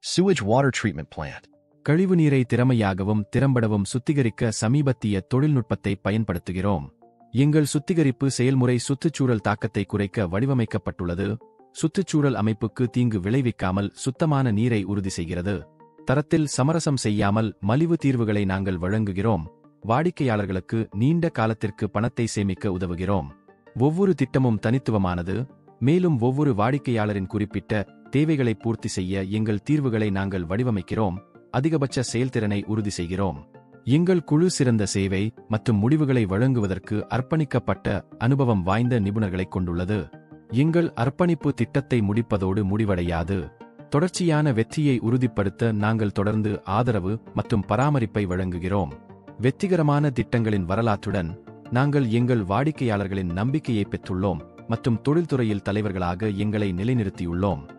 Sewage water treatment plant. கழிவுநீரை திறமையாகவும் திறம்படவும் சுத்திகரிக்க சமீபத்திய தொழில்நுட்பத்தை பயன்படுத்துகிறோம் எங்கள் சுத்திகரிப்பு செயல்முறை சுற்றுச்சூழல் தாக்கத்தை குறைக்க வடிவமைக்கப்பட்டுள்ளது சுற்றுச்சூழல் அமைப்புக்கு தீங்கு விளைவிக்காமல் சுத்தமான நீரை உறுதி செய்கிறது தரத்தில் சமரசம் செய்யாமல் மலிவு தீர்வுகளை நாங்கள் வழங்குகிறோம் வாடிக்கையாளர்களுக்கு நீண்ட காலத்திற்கு பணத்தை சேமிக்க உதவுகிறோம் ஒவ்வொரு திட்டமும் தனித்துவமானது மேலும் ஒவ்வொரு வாடிக்கையாளரின் குறிப்பிட்ட தேவைகளை பூர்த்தி செய்ய எங்கள் தீர்வுகளை நாங்கள் வடிவமைக்கிறோம் அதிகபட்ச செயல்திறனை உறுதி செய்கிறோம் எங்கள் குழு சிறந்த சேவை மற்றும் முடிவுகளை வழங்குவதற்கு அர்ப்பணிக்கப்பட்ட அனுபவம் வாய்ந்த நிபுணர்களைக் கொண்டுள்ளது எங்கள் அர்ப்பணிப்பு திட்டத்தை முடிப்பதோடு முடிவடையாது தொடர்ச்சியான வெற்றியை உறுதிப்படுத்த நாங்கள் தொடர்ந்து ஆதரவு மற்றும் பராமரிப்பை வழங்குகிறோம் வெற்றிகரமான திட்டங்களின் வரலாற்றுடன் நாங்கள் எங்கள் வாடிக்கையாளர்களின் நம்பிக்கையை பெற்றுள்ளோம் மற்றும் தொழில்துறையில் தலைவர்களாக எங்களை நிலைநிறுத்தியுள்ளோம்